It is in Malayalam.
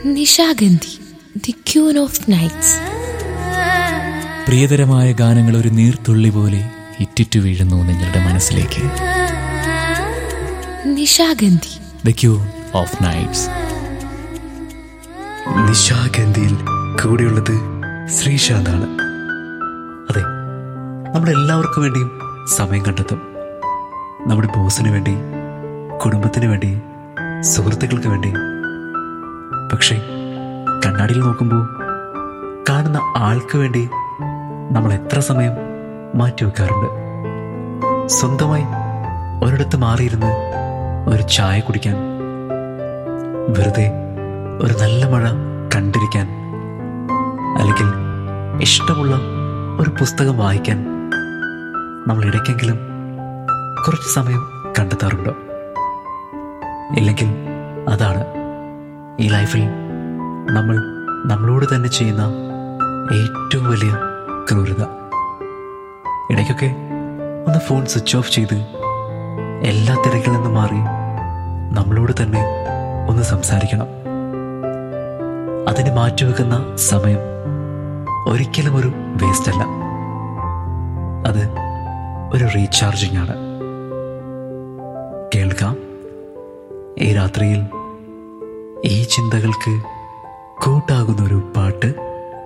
Nishagandhi the queen of nights പ്രിയതരമായ ഗാനങ്ങൾ ഒരു നീർത്തുള്ളി പോലെ ഇറ്റിറ്റു വീഴുന്നു നിങ്ങളുടെ മനസ്സിലേക്ക് Nishagandhi the queen of nights നിശാഗന്ധിയിൽ കൂടെയുള്ളത് ശ്രീശാന്താണ് അതെ നമ്മളെല്ലാവർക്കും വേണ്ടിയും സമയം കണ്ടെത്തും നമ്മുടെ ബോസിന് വേണ്ടി കുടുംബത്തിന് വേണ്ടി സുഹൃത്തുക്കൾക്ക് വേണ്ടി പക്ഷേ കണ്ണാടിയിൽ നോക്കുമ്പോൾ കാണുന്ന ആൾക്ക് വേണ്ടി നമ്മൾ എത്ര സമയം മാറ്റിവെക്കാറുണ്ട് സ്വന്തമായി ഒരിടത്ത് മാറിയിരുന്ന് ഒരു ചായ കുടിക്കാൻ വെറുതെ ഒരു നല്ല മഴ കണ്ടിരിക്കാൻ അല്ലെങ്കിൽ ഇഷ്ടമുള്ള ഒരു പുസ്തകം വായിക്കാൻ നമ്മൾ ഇടയ്ക്കെങ്കിലും കുറച്ച് സമയം കണ്ടെത്താറുണ്ടോ ഇല്ലെങ്കിൽ അതാണ് ഈ ലൈഫിൽ നമ്മൾ നമ്മളോട് തന്നെ ചെയ്യുന്ന ഏറ്റവും വലിയ ക്രൂരത ഇടയ്ക്കൊക്കെ ഒന്ന് ഫോൺ സ്വിച്ച് ഓഫ് ചെയ്ത് എല്ലാ തിരക്കിൽ നിന്ന് മാറി നമ്മളോട് തന്നെ ഒന്ന് സംസാരിക്കണം അതിന് മാറ്റിവെക്കുന്ന സമയം ഒരിക്കലും ഒരു വേസ്റ്റ് അല്ല അത് ഒരു റീചാർജിങ് ആണ് കേൾക്കാം ഈ രാത്രിയിൽ ഈ ചിന്തകൾക്ക് കൂട്ടാകുന്ന ഒരു പാട്ട്